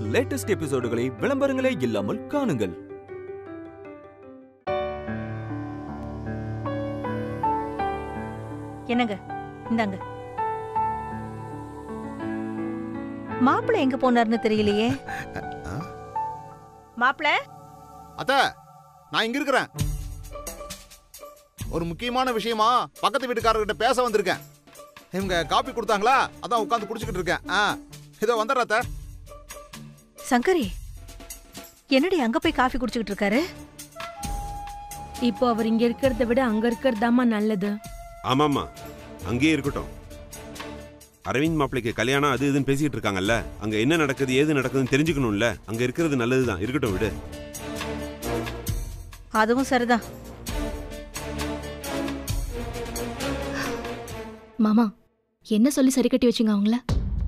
Latest எபிசோடுகளை விளம்பரங்களே இல்லாமல் காணுங்கள் என்னங்க இந்தாங்க மாப்பிள்ளை எங்க போனார்னு தெரியலையே மாப்பிள்ளை அத்த நான் இங்க இருக்கிறேன் ஒரு முக்கியமான விஷயமா பக்கத்து வீட்டுக்காரர்கிட்ட பேச வந்திருக்கேன் இவங்க காப்பி கொடுத்தாங்களா அதான் உட்காந்து குடிச்சுக்கிட்டு இருக்கேன் ஆ இதோ வந்துடுறேன் அத்தை சங்கரி என்னடி அங்க போய் காஃபி குடிச்சுக்கிட்டு இருக்காரு இப்போ அவர் இங்க இருக்கிறத விட அங்க இருக்கிறதாமா நல்லது ஆமாம்மா அங்கேயே இருக்கட்டும் அரவிந்த் மாப்பிளைக்கு கல்யாணம் அது இதுன்னு பேசிட்டு இருக்காங்கல்ல அங்க என்ன நடக்குது ஏது நடக்குதுன்னு தெரிஞ்சுக்கணும்ல அங்க இருக்கிறது நல்லதுதான் இருக்கட்டும் விடு அதுவும் சரிதான் மாமா என்ன சொல்லி சரி கட்டி வச்சீங்க அவங்கள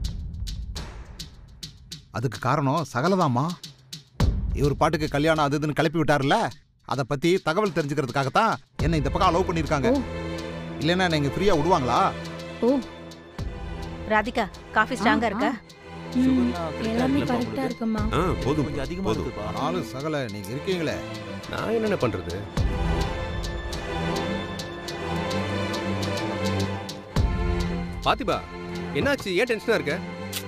அதுக்கு காரணம் சகலதாம்மா இவர் பாட்டுக்கு கல்யாணம் அது இதுன்னு கிளப்பி விட்டார்ல அதை பத்தி தகவல் தெரிஞ்சுக்கிறதுக்காகத்தான் என்ன இந்த பக்கம் அலோவ் பண்ணிருக்காங்க ஓ. இல்லைன்னா நீங்க ஃப்ரீயா விடுவாங்களா ஓ ராதிகா காஃபி ஸ்ட்ராங்கா இருக்கா ம், எல்லாமே கரெக்டா இருக்குமா ஆ போதும் கொஞ்சம் அதிகமா போதும் இருக்குப்பா ஆனாலும் சகல நீங்க இருக்கீங்களே நான் என்னென்ன பண்றது பாத்திபா என்னாச்சு ஏன் டென்ஷனா இருக்க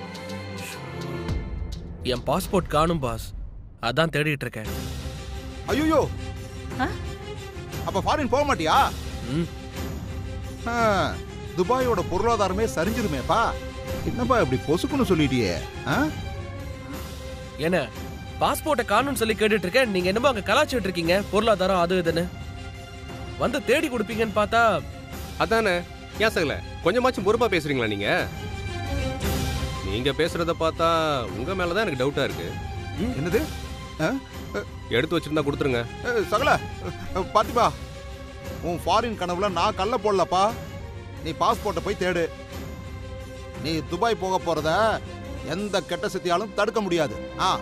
என் பாஸ்போர்ட் காணும் பாஸ் அதான் தேடிட்டு இருக்கேன் ஐயோ ஆ? அப்ப ஃபாரின் போக மாட்டியா ம். ஆ, துபாயோட பொருளாதாரமே சரிஞ்சிருமேப்பா என்னப்பா இப்படி பொசுக்குன்னு சொல்லிட்டியே ஆ? என்ன பாஸ்போர்ட்டை காணும்னு சொல்லி கேட்டுட்டு இருக்கேன் நீங்க என்னமோ அங்க கலாச்சிட்டு இருக்கீங்க பொருளாதாரம் அது இதுன்னு வந்து தேடி கொடுப்பீங்கன்னு பார்த்தா அதானே ஏன் சகல கொஞ்சமாச்சும் பொறுப்பா பேசுறீங்களா நீங்க நீங்க பேசுறத பார்த்தா உங்க மேலதான் எனக்கு டவுட்டா இருக்கு என்னது எடுத்து வச்சிருந்தா கொடுத்துருங்க ஏ, சகல அ, பாத்திப்பா உன் ஃபாரின் கனவுல நான் கல்ல போடலப்பா நீ பாஸ்போர்ட்டை போய் தேடு நீ துபாய் போக போறத எந்த கெட்ட சக்தியாலும் தடுக்க முடியாது ஆ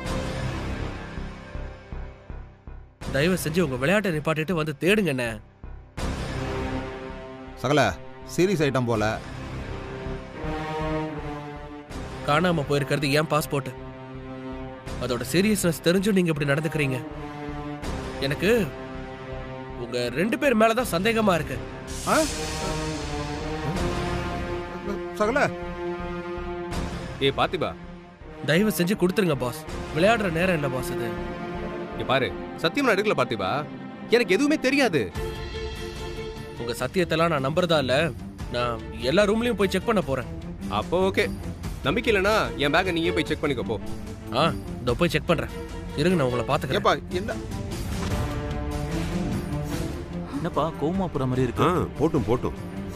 தயவு செஞ்சு உங்க விளையாட்டை நிப்பாட்டிட்டு வந்து தேடுங்க என்ன சகல சீரியஸ் ஐட்டம் போல காணாம போயிருக்கிறது ஏன் பாஸ்போர்ட் அதோட சீரியஸ்னஸ் தெரிஞ்சும் நீங்க இப்படி நடந்துக்கிறீங்க எனக்கு உங்க ரெண்டு பேர் மேலதான் சந்தேகமா இருக்கு ஆ? சகல ஏய் பாத்திபா தயவு செஞ்சு கொடுத்துருங்க பாஸ் விளையாடுற நேரம் இல்ல பாஸ் இது இங்க பாரு சத்தியம் நான் எடுக்கல பாத்திபா எனக்கு எதுவுமே தெரியாது உங்க சத்தியத்தெல்லாம் நான் நம்புறதா இல்ல நான் எல்லா ரூம்லயும் போய் செக் பண்ண போறேன் அப்போ ஓகே நம்பிக்கை இல்லைனா என் பேக்கை நீயே போய் செக் பண்ணிக்கோ போ ஆ இதோ போய் செக் பண்றேன் இருங்க நான் உங்களை பாத்துக்கிறேன் ஏப்பா என்ன என்னப்பா கோமா போற மாதிரி இருக்கு ஆ போட்டும் போட்டும்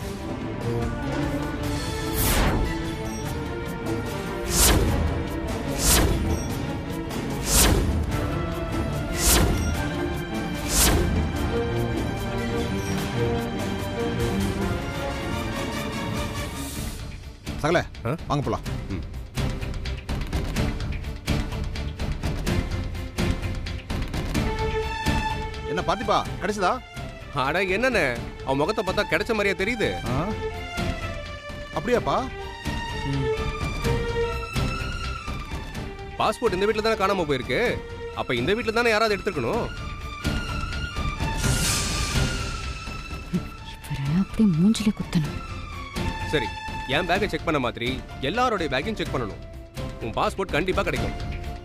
சகல ஆ? வாங்க போலாம் ம். என்ன பாத்திப்பா கிடைச்சதா அட என்னண்ணே அவன் முகத்தை பார்த்தா கிடைச்ச மாதிரியா தெரியுது ஆ? அப்படியாப்பா ம். பாஸ்போர்ட் இந்த வீட்ல தானே காணாம போயிருக்கு அப்ப இந்த வீட்ல தானே யாராவது எடுத்துக்கணும் அப்படியே மூஞ்சில குத்தணும் சரி என் பேக்கை செக் பண்ண மாதிரி எல்லாரோடைய பேக்கையும் செக் பண்ணணும் உன் பாஸ்போர்ட் கண்டிப்பா கிடைக்கும்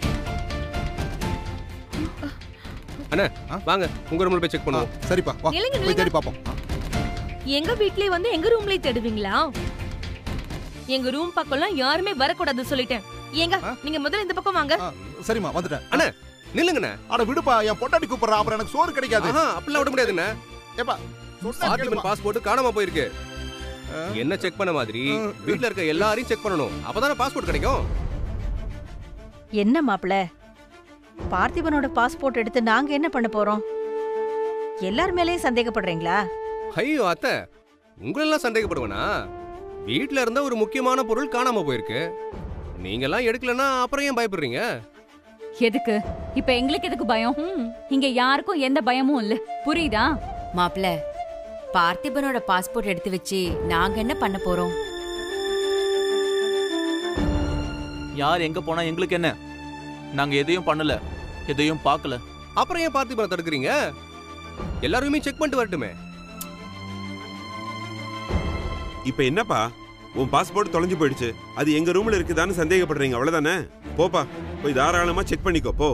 அண்ணா ஆ? வாங்க உங்க ரூம்ல போய் செக் ஆ, பண்ணுவோம் சரிப்பா வா நில்லுங்க, போய் தேடி பாப்போம் ஆ. எங்க வீட்லயே வந்து எங்க ரூம்லயே தேடுவீங்களா எங்க ரூம் பக்கம்லாம் யாருமே வரக்கூடாது சொல்லிட்டேன் ஏங்க ஆ? நீங்க முதல்ல இந்த பக்கம் வாங்க ஆ, சரிம்மா வந்துட்டேன் நில்லுங்கண்ணே அட விடுப்பா என் பொட்டாட்டி கூப்பிடுறா அப்புறம் எனக்கு சோறு கிடைக்காது ஆஹா அப்படிலாம் விட முடியாதுண்ணே ஏப்பா சொன்னா பார்த்திபன் கேளுப்பா. பாஸ்போர்ட் காணாம போயிருக்கு ஆ. என்ன செக் பண்ண மாதிரி ஆ. வீட்ல இருக்க எல்லாரையும் செக் பண்ணணும் அப்பதானே பாஸ்போர்ட் கிடைக்கும் என்ன மாப்பிள பார்த்திபனோட பாஸ்போர்ட் எடுத்து நாங்க என்ன பண்ண போறோம் எல்லார் மேலயும் சந்தேகப்படுறீங்களா ஐயோ அத்தை உங்களெல்லாம் சந்தேகப்படுவேனா வீட்ல இருந்த ஒரு முக்கியமான பொருள் காணாம போயிருக்கு நீங்கெல்லாம் எடுக்கலன்னா அப்புறம் ஏன் பயப்படுறீங்க எதுக்கு இப்ப எங்களுக்கு எதுக்கு பயம் இங்க யாருக்கும் எந்த பயமும் இல்ல புரியுதா மாப்பிள பார்த்திபனோட பாஸ்போர்ட் எடுத்து வச்சு நாங்க என்ன பண்ண போறோம் யார் எங்க போனா எங்களுக்கு என்ன நாங்க எதையும் பண்ணல எதையும் பார்க்கல அப்புறம் ஏன் பார்த்திபனை தடுக்கிறீங்க எல்லாருமே செக் பண்ணிட்டு வரட்டுமே இப்ப என்னப்பா உன் பாஸ்போர்ட் தொலைஞ்சு போயிடுச்சு அது எங்க ரூம்ல இருக்குதான்னு சந்தேகப்படுறீங்க அவ்வளவுதானே போப்பா போய் தாராளமா செக் பண்ணிக்கோ போ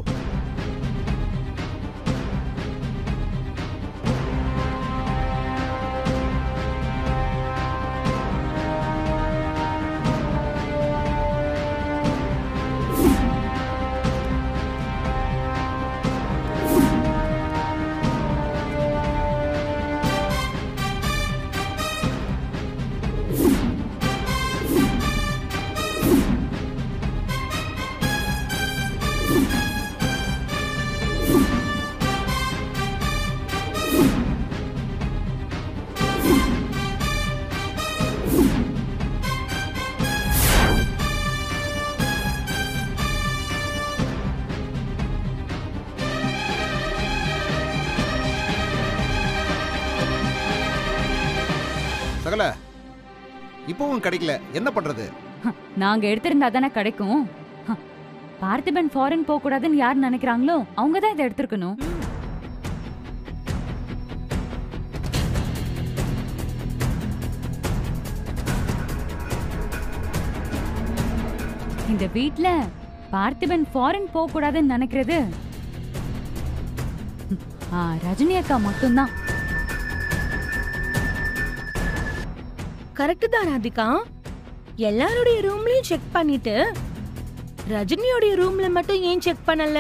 சகல இப்பவும் கிடைக்கல என்ன பண்றது நாங்க எடுத்திருந்தா தானே கிடைக்கும் ஹ, பார்த்திபன் ஃபாரின் போக கூடாதுன்னு யார் நினைக்கிறாங்களோ அவங்க தான் இதை எடுத்திருக்கணும் இந்த வீட்ல பார்த்திபன் ஃபாரின் போக கூடாதுன்னு நினைக்கிறது ம், ஆ, ரஜினி அக்கா மட்டும்தான் கரெக்ட் தான் ராதிகா எல்லாருடைய ரூம்லயும் செக் பண்ணிட்டு ரஜினியோடைய ரூம்ல மட்டும் ஏன் செக் பண்ணல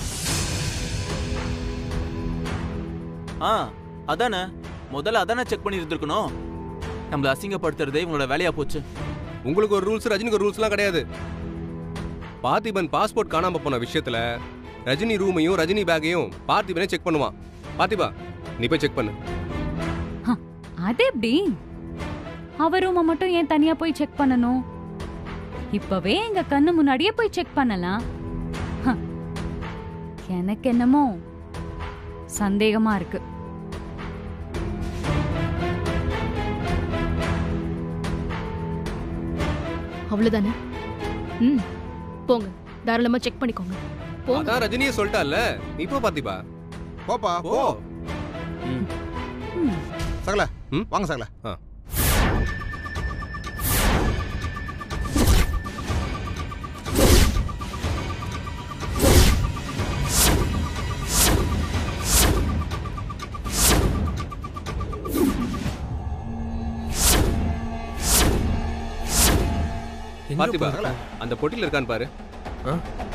ஆ அதானே முதல்ல அதானே செக் பண்ணி இருந்திருக்கணும் நம்மள அசிங்கப்படுத்துறதே இவங்களோட வேலையா போச்சு உங்களுக்கு ஒரு ரூல்ஸ் ரஜினிக்கு ஒரு ரூல்ஸ்லாம் கிடையாது பார்த்திபன் பாஸ்போர்ட் காணாம போன விஷயத்துல ரஜினி ரூமையும் ரஜினி பேக்கையும் பார்த்திபனே செக் பண்ணுவான் பார்த்திபா நீ போய் செக் பண்ணு அது எப்படி அவ ரூமை மட்டும் ஏன் தனியா போய் செக் பண்ணணும் இப்பவே எங்க கண்ணு முன்னாடியே போய் செக் பண்ணலாம் ஹ. எனக்கு என்னமோ சந்தேகமா இருக்கு அவ்வளவுதானே ம் போங்க தாராளமா செக் பண்ணிக்கோங்க போங்க அதான் ரஜினியே சொல்லிட்டால நீ போ பார்த்திபா போப்பா போ போ ம். ம். சகல ம்? வாங்க சகல ஆ. எங்க பார்த்திபா போறா? அந்த பொட்டில இருக்கான்னு பாரு ஆ?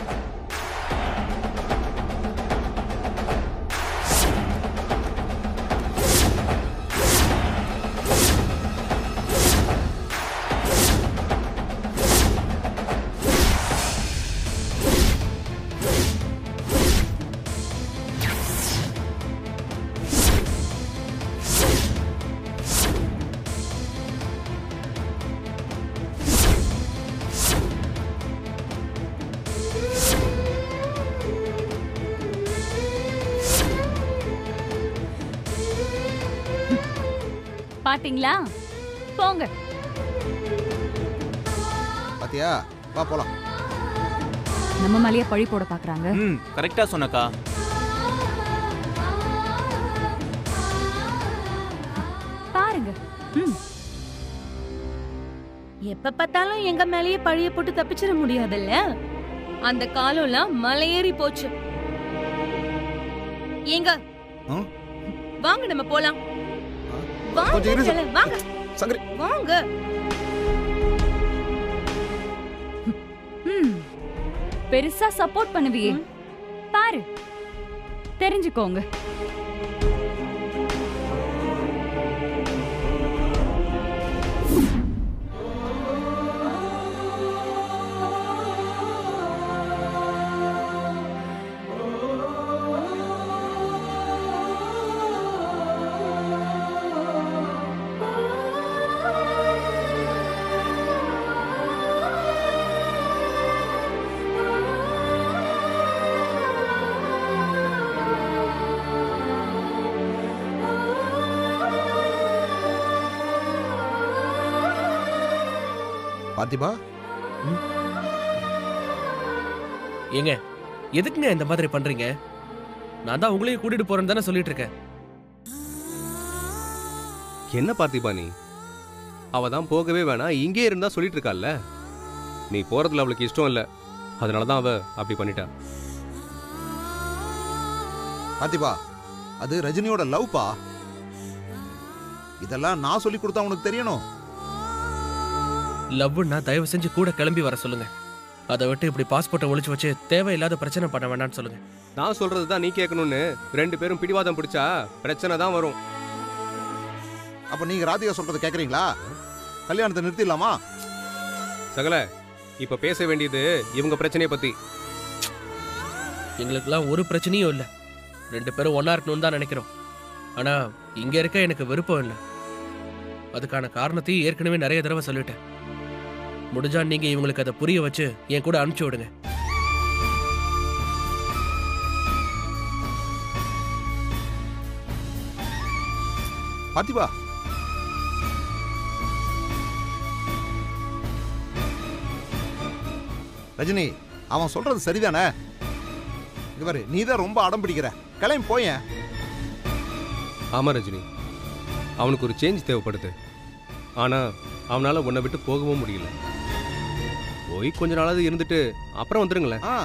பாத்தீங்களா போங்க பாத்தியா வா போலாம் நம்ம மேலேயே பழி போட பாக்குறாங்க ம் கரெக்டா சொன்னக்கா பாருங்க ம் எப்ப பார்த்தாலும் எங்க மேலேயே பழிய போட்டு தப்பிச்சிட முடியாதுல்ல அந்த காலம்லாம் மலையேறி போச்சு ஏங்க ம்? வாங்க நம்ம போலாம் கொஞ்சம் இரு வாங்க செல்ல, வாங்க சங்கரி வாங்க ம் பெருசா சப்போர்ட் பண்ணுவியே பாரு தெரிஞ்சுக்கோங்க பாத்திபா ஏங்க எதுக்குங்க இந்த மாதிரி பண்றீங்க நான் தான் உங்களையும் கூட்டிட்டு போறேன்னு தானே சொல்லிட்டு இருக்கேன் என்ன பார்த்திபா நீ அவ தான் போகவே வேணாம் இங்கே இருந்தா சொல்லிட்டு இருக்கால்ல நீ போறதுல அவளுக்கு இஷ்டம் இல்ல அதனால தான் அவ அப்படி பண்ணிட்டா பாத்திபா அது ரஜினியோட லவ்ப்பா இதெல்லாம் நான் சொல்லி கொடுத்தா உனக்கு தெரியணும் லவ்னா தயவு செஞ்சு கூட கிளம்பி வர சொல்லுங்க அதை விட்டு இப்படி பாஸ்போர்ட்டை ஒளிச்சு வச்சு தேவையில்லாத பிரச்சனை பண்ண வேண்டாம்னு சொல்லுங்க நான் சொல்றது தான் நீ கேட்கணும்னு ரெண்டு பேரும் பிடிவாதம் பிடிச்சா பிரச்சனை தான் வரும் அப்ப நீங்க ராதிகா சொல்றதை கேக்குறீங்களா கல்யாணத்தை நிறுத்திடலாமா சகல இப்ப பேச வேண்டியது இவங்க பிரச்சனையை பத்தி எங்களுக்கெல்லாம் ஒரு பிரச்சனையும் இல்லை ரெண்டு பேரும் ஒண்ணா இருக்கணும்னு தான் நினைக்கிறோம் ஆனா இங்க இருக்க எனக்கு விருப்பம் இல்லை அதுக்கான காரணத்தையும் ஏற்கனவே நிறைய தடவை சொல்லிட்டேன் முடிஞ்சா நீங்க இவங்களுக்கு அதை புரிய வச்சு என் கூட அனுப்பிச்சு விடுங்க பாத்திபா ரஜினி அவன் சொல்றது சரிதானே இவர் நீ தான் ரொம்ப அடம் பிடிக்கிற கிளம்பி போயேன் ஆமா ரஜினி அவனுக்கு ஒரு சேஞ்ச் தேவைப்படுது ஆனா அவனால உன்னை விட்டு போகவும் முடியல போய் கொஞ்ச நாளாவது இருந்துட்டு அப்புறம் வந்துருங்களேன் ஆ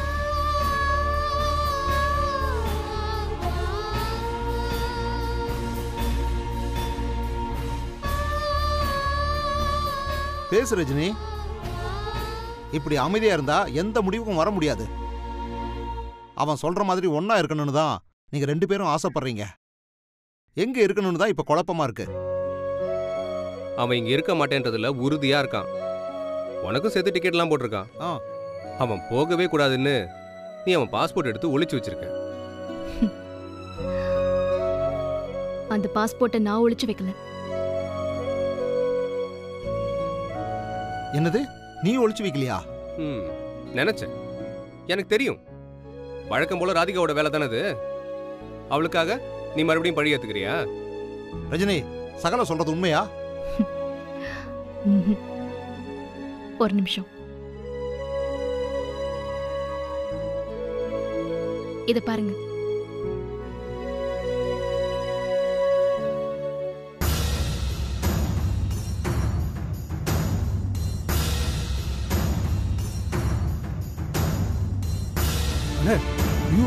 பேசு ரஜினி இப்படி அமைதியா இருந்தா எந்த முடிவுக்கும் வர முடியாது அவன் சொல்ற மாதிரி ஒண்ணா இருக்கணும்னு தான் நீங்க ரெண்டு பேரும் ஆசைப்படுறீங்க எங்க இருக்கணும்னு தான் இப்ப குழப்பமா இருக்கு அவன் இங்க இருக்க மாட்டேன்றதுல உறுதியா இருக்கான் உனக்கும் சேர்த்து டிக்கெட்லாம் போட்டிருக்கான் ஆ. அவன் போகவே கூடாதுன்னு நீ அவன் பாஸ்போர்ட் எடுத்து ஒளிச்சு வச்சிருக்க அந்த பாஸ்போர்ட்டை நான் ஒளிச்சு வைக்கல என்னது நீ ஒளிச்சு வைக்கலையா ம் நினைச்சேன் எனக்கு தெரியும் வழக்கம் போல ராதிகாவோட வேலை தானே அது அவளுக்காக நீ மறுபடியும் பழி ஏத்துக்கிறியா ரஜினி சகல சொல்றது உண்மையா ம்ஹும். ஒரு நிமிஷம் இத பாருங்க ஐயோ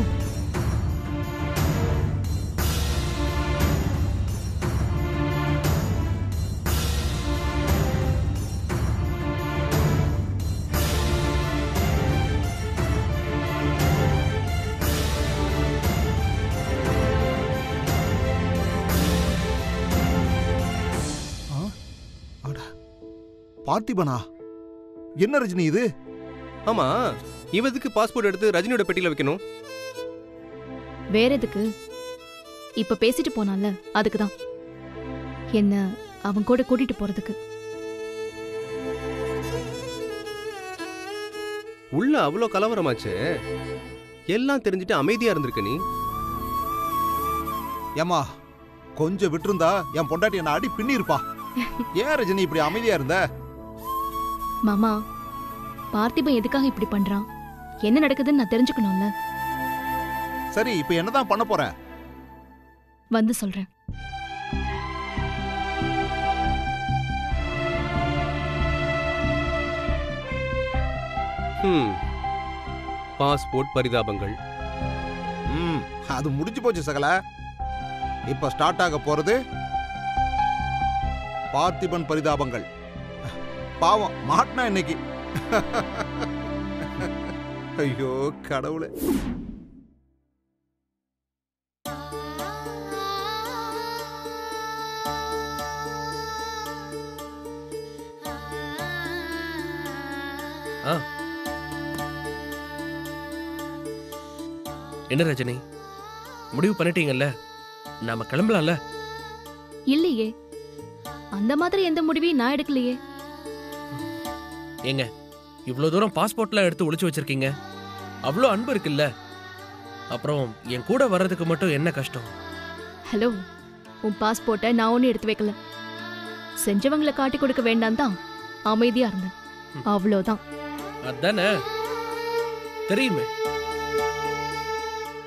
ஆ? அட. பார்த்திபனா என்ன ரஜினி இது ஆமா இவதுக்கு பாஸ்போர்ட் எடுத்து ரஜினியோட பெட்டியில வைக்கணும் வேற எதுக்கு இப்ப பேசிட்டு போனான்ல அதுக்கு தான் என்ன அவன் கூட கூட்டிட்டு போறதுக்கு உள்ள அவ்வளோ கலவரமாச்சு எல்லாம் தெரிஞ்சுட்டு அமைதியா இருந்திருக்க நீ ஏமா கொஞ்சம் விட்டிருந்தா என் பொண்டாட்டி என்ன அடி பின்னி இருப்பா ஏன் ரஜினி இப்படி அமைதியா இருந்த மாமா பார்த்திபன் எதுக்காக இப்படி பண்றான் என்ன நடக்குதுன்னு நான் தெரிஞ்சுக்கணும்ல சரி இப்ப என்னதான் பண்ண போற வந்து சொல்றேன் ம் பாஸ்போர்ட் பரிதாபங்கள் ம் அது முடிஞ்சு போச்சு சகல இப்ப ஸ்டார்ட் ஆக போறது பார்த்திபன் பரிதாபங்கள் பாவம் மாட்டினா இன்னைக்கு ஐயோ கடவுளே ஆ என்ன ரஜினி முடிவு பண்ணிட்டீங்கல்ல நாம கிளம்பலாம்ல இல்லையே அந்த மாதிரி எந்த முடிவையும் நான் எடுக்கலையே ஏங்க இவ்வளோ தூரம் பாஸ்போர்ட்லாம் எடுத்து ஒளிச்சு வச்சிருக்கீங்க அவ்வளோ அன்பு இருக்குல்ல அப்புறம் என் கூட வர்றதுக்கு மட்டும் என்ன கஷ்டம் ஹலோ உன் பாஸ்போர்ட்டை நான் ஒன்றும் எடுத்து வைக்கல செஞ்சவங்களை காட்டி கொடுக்க வேண்டாம் தான் அமைதியா இருந்தேன் அவ்வளோதான் அதானே தெரியுமே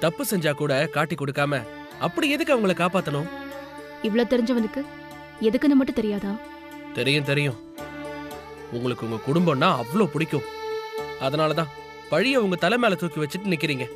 தப்பு செஞ்சா கூட காட்டி கொடுக்காம அப்படி எதுக்கு அவங்கள காப்பாத்தணும் இவ்ளோ தெரிஞ்சவனுக்கு எதுக்குன்னு மட்டும் தெரியாதா தெரியும் தெரியும் உங்களுக்கு உங்க குடும்பம்னா அவ்வளோ பிடிக்கும் அதனாலதான் பழிய உங்க தலை மேல தூக்கி வச்சுட்டு நிக்கிறீங்க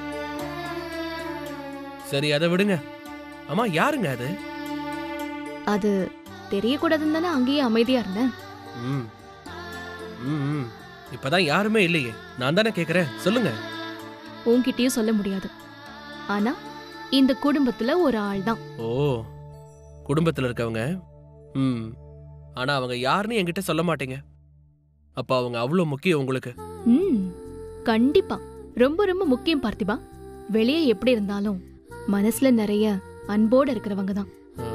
சரி அதை விடுங்க அம்மா யாருங்க அது அது தெரியக்கூடாதுன்னு தானே அங்கேயே அமைதியா இருந்தேன் ம் ம், ம். இப்பதான் யாருமே இல்லையே நான் தானே கேக்குறேன் சொல்லுங்க உன்கிட்டயும் சொல்ல முடியாது ஆனா இந்த குடும்பத்துல ஒரு ஆள் தான் ஓ குடும்பத்துல இருக்கவங்க ம் ஆனா அவங்க யாருன்னு என்கிட்ட சொல்ல மாட்டீங்க அப்ப அவங்க அவ்வளோ முக்கியம் உங்களுக்கு ம் கண்டிப்பா ரொம்ப ரொம்ப முக்கியம் பார்த்திபா வெளியே எப்படி இருந்தாலும் மனசுல நிறைய அன்போட இருக்கிறவங்க தான் ஆ.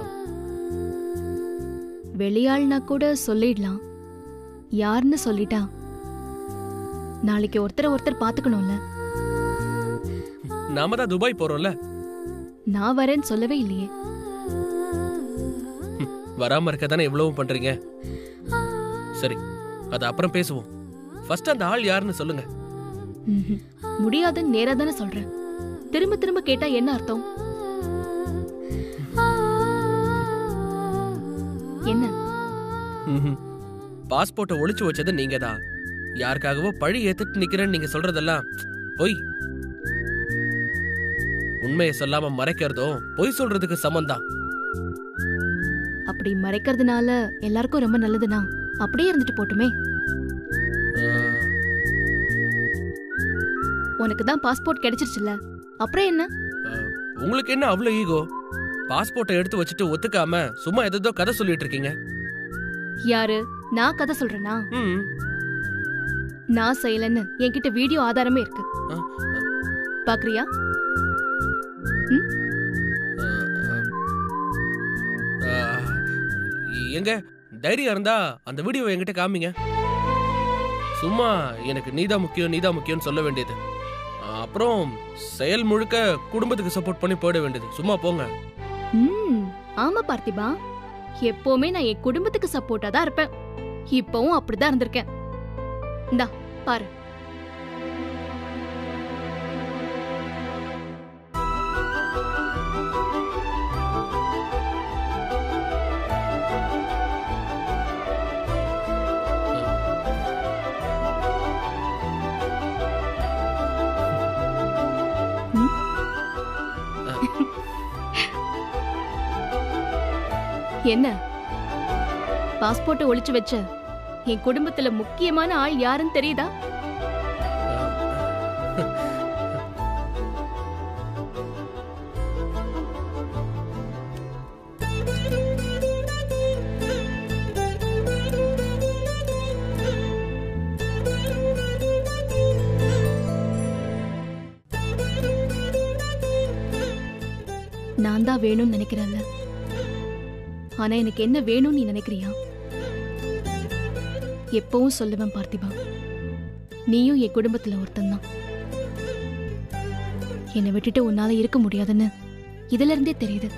வெளியாள்னா கூட சொல்லிடலாம் யாருன்னு சொல்லிட்டா நாளைக்கு ஒருத்தரை ஒருத்தர் பாத்துக்கணும்ல நாம தான் துபாய் போறோம்ல நான் வரேன்னு சொல்லவே இல்லையே வராம இருக்க தானே இவ்வளவும் பண்றீங்க சரி அது அப்புறம் பேசுவோம் ஃபர்ஸ்ட் அந்த ஆள் யாருன்னு சொல்லுங்க ம்ஹும். முடியாதுன்னு நேரா தானே சொல்றேன் திரும்ப திரும்ப கேட்டா என்ன அர்த்தம் என்ன பாஸ்போர்ட்டை ஒளிச்சு வச்சது நீங்க தான் யாருக்காகவோ பழி ஏத்துட்டு நிக்கிறேன்னு நீங்க சொல்றதெல்லாம் பொய் உண்மையை சொல்லாம மறைக்கிறதும் பொய் சொல்றதுக்கு சமம்தான் அப்படி மறைக்கிறதுனால எல்லாருக்கும் ரொம்ப நல்லதுனா அப்படியே இருந்துட்டு போட்டுமே ஆஹ், உனக்கு தான் பாஸ்போர்ட் கிடைச்சிருச்சுல அப்புறம் என்ன ஆஹ், உங்களுக்கு என்ன அவ்வளவு ஈகோ பாஸ்போர்ட்டை எடுத்து வச்சுட்டு ஒத்துக்காம சும்மா எதோ கதை சொல்லிட்டு இருக்கீங்க யாரு நான் கதை சொல்றேனா ம் நான் செய்யலன்னு என்கிட்ட வீடியோ ஆதாரமே இருக்கு ஆ, ஆ. பாக்குறியா ஆஹ், எங்க தைரியம் இருந்தா அந்த வீடியோ என்கிட்ட காமிங்க சும்மா எனக்கு நீதான் முக்கியம் நீதான் முக்கியம்னு சொல்ல வேண்டியது ஆஹ், அப்புறம் செயல் முழுக்க குடும்பத்துக்கு சப்போர்ட் பண்ணி போயிட வேண்டியது சும்மா போங்க ம் ஆமா பார்த்திபா எப்பவுமே நான் என் குடும்பத்துக்கு சப்போர்ட்டா தான் இருப்பேன் இப்பவும் அப்படிதான் இருந்திருக்கேன் இந்தா பாரு என்ன பாஸ்போர்ட்டை ஒளிச்சு வச்ச என் குடும்பத்துல முக்கியமான ஆள் யாருன்னு தெரியுதா நான் தான் வேணும்னு நினைக்கிறேன்ல ஆனா எனக்கு என்ன வேணும்னு நீ நினைக்கிறியா எப்பவும் சொல்லுவேன் பார்த்திபா நீயும் என் குடும்பத்துல ஒருத்தன்தான் என்னை விட்டுட்டு உன்னால இருக்க முடியாதுன்னு இதுல இருந்தே தெரியுது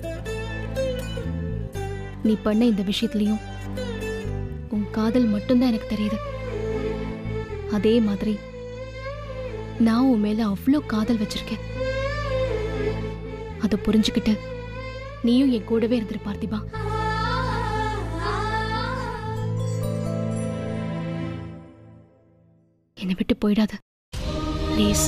நீ பண்ண இந்த விஷயத்துலயும் உன் காதல் மட்டும்தான் எனக்கு தெரியுது அதே மாதிரி நான் உன் மேல அவ்வளோ காதல் வச்சிருக்கேன் அதை புரிஞ்சுக்கிட்டு நீயும் என் கூடவே இருந்துரு பார்த்திபா என்னை விட்டு போயிடாத ப்ளீஸ்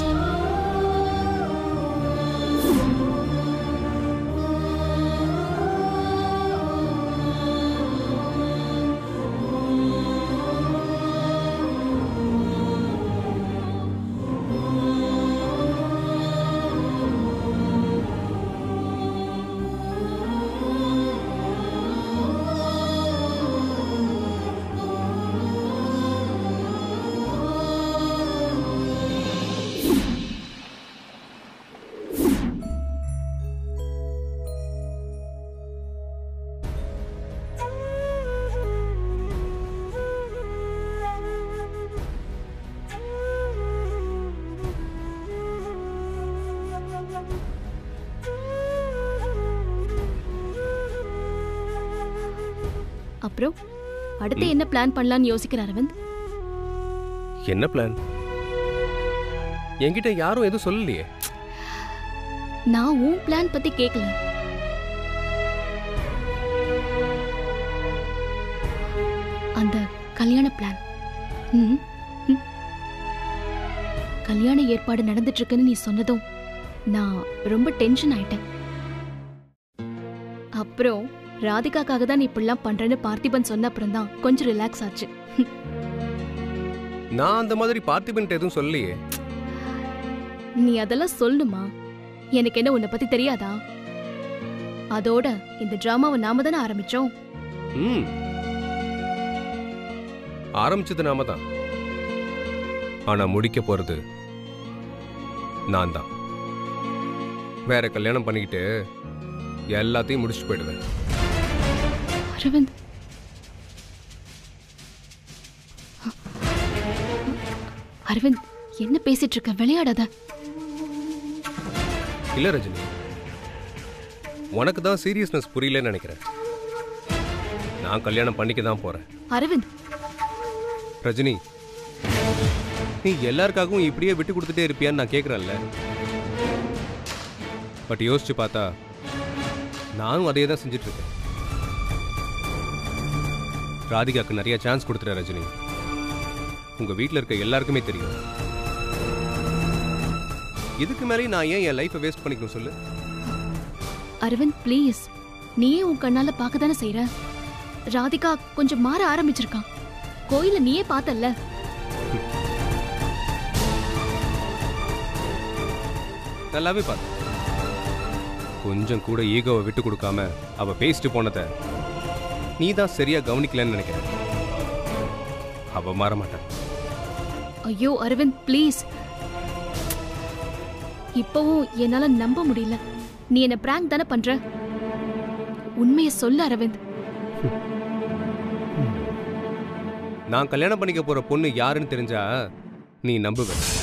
அப்புறம் அடுத்து என்ன பிளான் பண்ணலாம்னு யோசிக்கிற அரவிந்த் என்ன பிளான் என்கிட்ட யாரும் எதுவும் சொல்லலையே நான் உன் பிளான் பத்தி கேட்கல அந்த கல்யாண பிளான் ம், ம். கல்யாண ஏற்பாடு நடந்துட்டு இருக்குன்னு நீ சொன்னதும் நான் ரொம்ப டென்ஷன் ஆயிட்டேன் அப்புறம் ராதிகாக்காக தான் நீ இப்படிலாம் பண்றேன்னு பார்த்திபன் சொன்ன அப்புறம் தான் கொஞ்சம் ரிலாக்ஸ் ஆச்சு நான் அந்த மாதிரி பார்த்திபன்ட்டு எதுவும் சொல்லலையே நீ அதெல்லாம் சொல்லணுமா எனக்கு என்ன உன்னை பத்தி தெரியாதா அதோட இந்த டிராமாவை நாம தானே ஆரம்பிச்சோம் ம் ஆரம்பிச்சது நாம தான் ஆனா முடிக்க போறது நான் தான் வேற கல்யாணம் பண்ணிக்கிட்டு எல்லாத்தையும் முடிச்சுட்டு போயிடுவேன் அரவிந்த் அரவிந்த் என்ன பேசிட்டு இருக்க விளையாடாத இல்ல ரஜினி உனக்கு தான் சீரியஸ்னஸ் புரியலன்னு நினைக்கிறேன் நான் கல்யாணம் பண்ணிக்க தான் போறேன் அரவிந்த் ரஜினி நீ எல்லாருக்காகவும் இப்படியே விட்டு கொடுத்துட்டே இருப்பியான்னு நான் கேட்குறேன்ல பட் யோசிச்சு பார்த்தா நானும் அதே தான் செஞ்சுட்டு இருக்கேன் ராதிகாக்கு நிறைய சான்ஸ் கொடுத்துட்டேன் ரஜினி உங்க வீட்டில் இருக்க எல்லாருக்குமே தெரியும் இதுக்கு மேலே நான் ஏன் என் லைஃப்பை வேஸ்ட் பண்ணிக்கணும் சொல்லு அரவிந்த் ப்ளீஸ் நீயே உன் கண்ணால பார்க்க தானே செய்யற ராதிகா கொஞ்சம் மாற ஆரம்பிச்சிருக்கான் கோயில நீயே பார்த்தல்ல நல்லாவே பார்த்து கொஞ்சம் கூட ஈகோவை விட்டு கொடுக்காம அவ பேசிட்டு போனதை நீ தான் சரியா கவனிக்கலன்னு நினைக்கிறேன் அவ மாற மாட்டான் ஐயோ அரவிந்த் ப்ளீஸ் இப்பவும் என்னால நம்ப முடியல நீ என்ன பிராங்க் தானே பண்ற உண்மையை சொல்லு அரவிந்த் நான் கல்யாணம் பண்ணிக்க போற பொண்ணு யாருன்னு தெரிஞ்சா நீ நம்புவ